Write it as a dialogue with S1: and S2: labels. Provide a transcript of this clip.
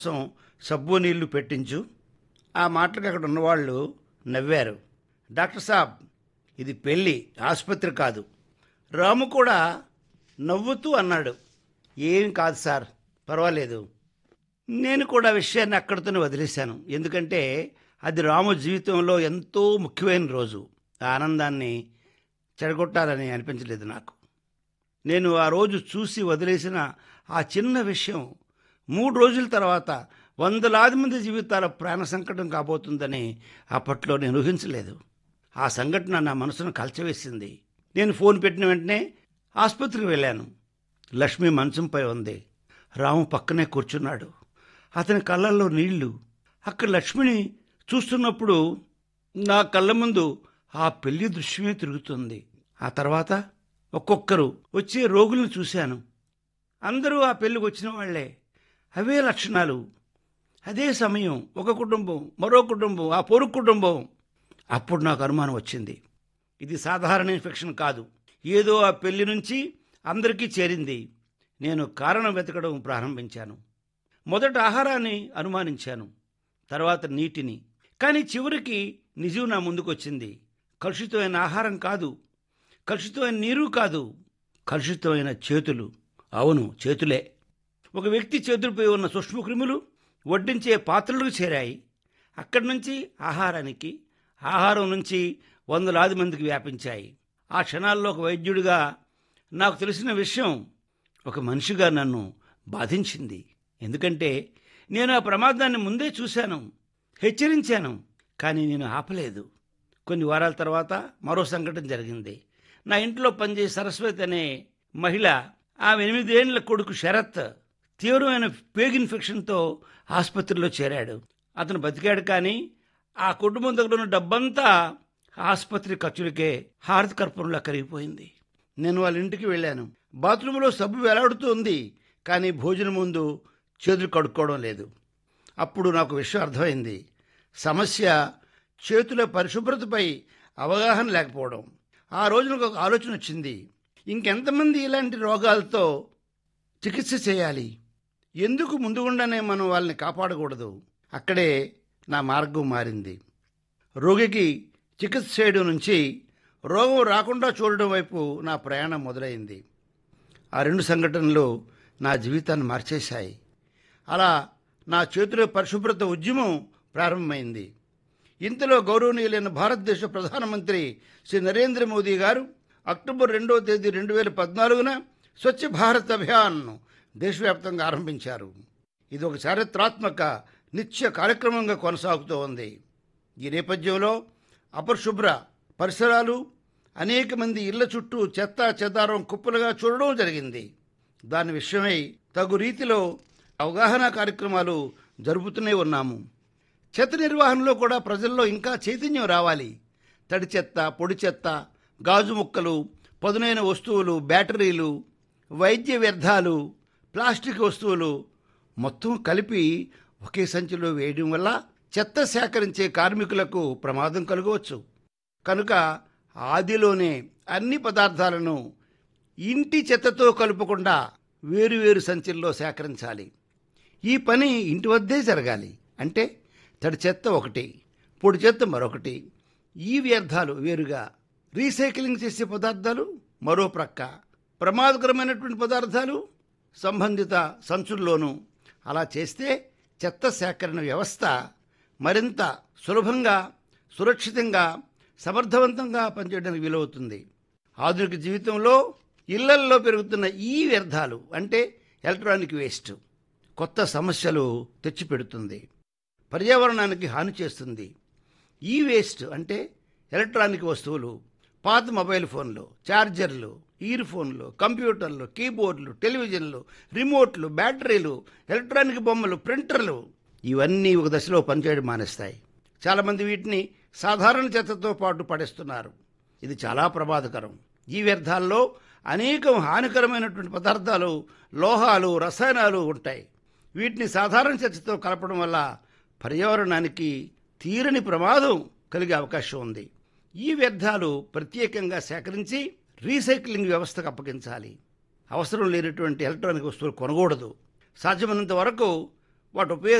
S1: కోసం సబ్బు నీళ్లు పెట్టించు ఆ మాటలకు అక్కడ ఉన్నవాళ్ళు నవ్వారు డాక్టర్ సాబ్ ఇది పెళ్ళి ఆసుపత్రి కాదు రాము కూడా నవ్వుతూ అన్నాడు ఏం కాదు సార్ పర్వాలేదు నేను కూడా విషయాన్ని అక్కడితోనే వదిలేశాను ఎందుకంటే అది రాము జీవితంలో ఎంతో ముఖ్యమైన రోజు ఆ ఆనందాన్ని చెడగొట్టాలని అనిపించలేదు నాకు నేను ఆ రోజు చూసి వదిలేసిన ఆ చిన్న విషయం మూడు రోజుల తర్వాత వందలాది మంది జీవితాల ప్రాణ సంకటం కాబోతుందని అప్పట్లో నేను ఊహించలేదు ఆ సంఘటన నా మనసును కలచవేసింది నేను ఫోన్ పెట్టిన వెంటనే ఆసుపత్రికి వెళ్ళాను లక్ష్మి మంచంపై ఉంది రాము పక్కనే కూర్చున్నాడు అతని కళ్ళల్లో నీళ్లు అక్కడ లక్ష్మిని చూస్తున్నప్పుడు నా కళ్ళ ముందు ఆ పెళ్లి దృశ్యమే తిరుగుతుంది ఆ తర్వాత ఒక్కొక్కరు వచ్చే రోగులను చూశాను అందరూ ఆ పెళ్లికి వచ్చిన వాళ్లే అవే లక్షణాలు అదే సమయం ఒక కుటుంబం మరో కుటుంబం ఆ పొరుగు కుటుంబం అప్పుడు నాకు అనుమానం వచ్చింది ఇది సాధారణ ఇన్ఫెక్షన్ కాదు ఏదో ఆ పెళ్లి నుంచి అందరికీ చేరింది నేను కారణం వెతకడం ప్రారంభించాను మొదట ఆహారాన్ని అనుమానించాను తర్వాత నీటిని కానీ చివరికి నిజం నా ముందుకొచ్చింది కలుషితమైన ఆహారం కాదు కలుషితమైన నీరు కాదు కలుషితమైన చేతులు అవును చేతులే ఒక వ్యక్తి చేతులపై ఉన్న సూక్ష్మక్రిములు వడ్డించే పాత్రలకు చేరాయి అక్కడి నుంచి ఆహారానికి ఆహారం నుంచి వందలాది మందికి వ్యాపించాయి ఆ క్షణాల్లో ఒక వైద్యుడిగా నాకు తెలిసిన విషయం ఒక మనిషిగా నన్ను బాధించింది ఎందుకంటే నేను ఆ ప్రమాదాన్ని ముందే చూశాను హెచ్చరించాను కానీ నేను ఆపలేదు కొన్ని వారాల తర్వాత మరో సంఘటన జరిగింది నా ఇంట్లో పనిచేసే సరస్వతి అనే మహిళ ఆమె ఎనిమిదేళ్ల కొడుకు శరత్ తీవ్రమైన పేగ్ ఇన్ఫెక్షన్తో ఆసుపత్రిలో చేరాడు అతను బతికాడు కానీ ఆ కుటుంబం దగ్గర ఉన్న డబ్బంతా ఆసుపత్రి ఖర్చులకే హారతి కర్పూరంలా కరిగిపోయింది నేను వాళ్ళ ఇంటికి వెళ్ళాను బాత్రూంలో సబ్బు వెలాడుతూ ఉంది కానీ భోజనం ముందు చేతులు కడుక్కోవడం లేదు అప్పుడు నాకు విషయం అర్థమైంది సమస్య చేతుల పరిశుభ్రతపై అవగాహన లేకపోవడం ఆ రోజు నాకు ఒక ఆలోచన వచ్చింది ఇంకెంతమంది ఇలాంటి రోగాలతో చికిత్స చేయాలి ఎందుకు ముందుగుండానే మనం వాళ్ళని కాపాడకూడదు అక్కడే నా మార్గం మారింది రోగికి చికిత్స చేయడం నుంచి రోగం రాకుండా చూడడం వైపు నా ప్రయాణం మొదలైంది ఆ రెండు సంఘటనలు నా జీవితాన్ని మార్చేశాయి అలా నా చేతుల పరిశుభ్రత ఉద్యమం ప్రారంభమైంది ఇంతలో గౌరవనీయులైన భారతదేశ ప్రధానమంత్రి శ్రీ నరేంద్ర మోదీ గారు అక్టోబర్ రెండవ తేదీ రెండు వేల పద్నాలుగున స్వచ్ఛ భారత్ అభియాన్ను దేశవ్యాప్తంగా ఆరంభించారు ఇది ఒక చారిత్రాత్మక నిత్య కార్యక్రమంగా కొనసాగుతూ ఉంది ఈ నేపథ్యంలో అపరిశుభ్ర పరిసరాలు అనేక మంది ఇళ్ల చుట్టూ చెత్త చెదారం కుప్పలుగా చూడడం జరిగింది దాని విషయమై తగు రీతిలో అవగాహన కార్యక్రమాలు జరుపుతూనే ఉన్నాము చెత్త నిర్వహణలో కూడా ప్రజల్లో ఇంకా చైతన్యం రావాలి తడి చెత్త పొడి చెత్త గాజు ముక్కలు పదునైన వస్తువులు బ్యాటరీలు వైద్య వ్యర్థాలు ప్లాస్టిక్ వస్తువులు మొత్తం కలిపి ఒకే సంచిలో వేయడం వల్ల చెత్త సేకరించే కార్మికులకు ప్రమాదం కలగవచ్చు కనుక ఆదిలోనే అన్ని పదార్థాలను ఇంటి చెత్తతో కలుపకుండా వేరువేరు సంచుల్లో సేకరించాలి ఈ పని ఇంటి వద్దే జరగాలి అంటే తడి చెత్త ఒకటి పొడి చెత్త మరొకటి ఈ వ్యర్థాలు వేరుగా రీసైక్లింగ్ చేసే పదార్థాలు మరో ప్రక్క ప్రమాదకరమైనటువంటి పదార్థాలు సంబంధిత సంచుల్లోనూ అలా చేస్తే చెత్త సేకరణ వ్యవస్థ మరింత సులభంగా సురక్షితంగా సమర్థవంతంగా పనిచేయడానికి వీలవుతుంది ఆధునిక జీవితంలో ఇళ్లల్లో పెరుగుతున్న ఈ వ్యర్థాలు అంటే ఎలక్ట్రానిక్ వేస్ట్ కొత్త సమస్యలు తెచ్చిపెడుతుంది పర్యావరణానికి హాని చేస్తుంది ఈ వేస్ట్ అంటే ఎలక్ట్రానిక్ వస్తువులు పాత మొబైల్ ఫోన్లు ఛార్జర్లు ఇయర్ ఫోన్లు కంప్యూటర్లు కీబోర్డులు టెలివిజన్లు రిమోట్లు బ్యాటరీలు ఎలక్ట్రానిక్ బొమ్మలు ప్రింటర్లు ఇవన్నీ ఒక దశలో పనిచేయడం మానేస్తాయి చాలామంది వీటిని సాధారణ చెత్తతో పాటు పడేస్తున్నారు ఇది చాలా ప్రమాదకరం ఈ వ్యర్థాల్లో అనేక హానికరమైనటువంటి పదార్థాలు లోహాలు రసాయనాలు ఉంటాయి వీటిని సాధారణ చెత్తతో కలపడం వల్ల పర్యావరణానికి తీరని ప్రమాదం కలిగే అవకాశం ఉంది ఈ వ్యర్థాలు ప్రత్యేకంగా సేకరించి రీసైక్లింగ్ వ్యవస్థకు అప్పగించాలి అవసరం లేనటువంటి ఎలక్ట్రానిక్ వస్తువులు కొనకూడదు సాధ్యమైనంత వరకు వాటి ఉపయోగం